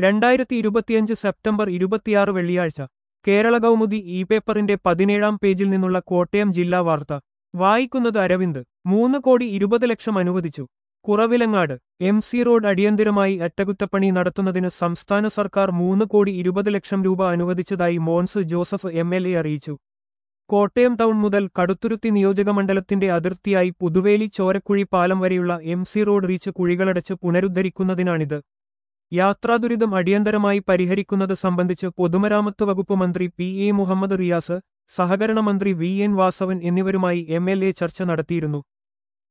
രണ്ടായിരത്തി ഇരുപത്തിയഞ്ച് സെപ്റ്റംബർ ഇരുപത്തിയാറ് വെള്ളിയാഴ്ച കേരള കൗമുദി ഇ പേപ്പറിന്റെ പതിനേഴാം പേജിൽ നിന്നുള്ള കോട്ടയം ജില്ലാ വാർത്ത വായിക്കുന്നത് അരവിന്ദ് മൂന്ന് കോടി ഇരുപത് ലക്ഷം അനുവദിച്ചു കുറവിലങ്ങാട് എം സി റോഡ് അടിയന്തിരമായി അറ്റകുറ്റപ്പണി നടത്തുന്നതിന് സംസ്ഥാന സർക്കാർ മൂന്ന് കോടി ഇരുപത് ലക്ഷം രൂപ അനുവദിച്ചതായി Mons Joseph M L A അറിയിച്ചു കോട്ടയം ടൗൺ മുതൽ കടുത്തുരുത്തി നിയോജകമണ്ഡലത്തിന്റെ അതിർത്തിയായി പുതുവേലി ചോരക്കുഴി പാലം വരെയുള്ള എം സി റോഡ് റീച്ച് കുഴികളടച്ച് പുനരുദ്ധരിക്കുന്നതിനാണിത് യാത്രാദുരിതം അടിയന്തരമായി പരിഹരിക്കുന്നത് സംബന്ധിച്ച് പൊതുമരാമത്ത് വകുപ്പ് മന്ത്രി പി എ മുഹമ്മദ് റിയാസ് സഹകരണ മന്ത്രി വി എൻ വാസവൻ എന്നിവരുമായി എം എൽ എ ചർച്ച നടത്തിയിരുന്നു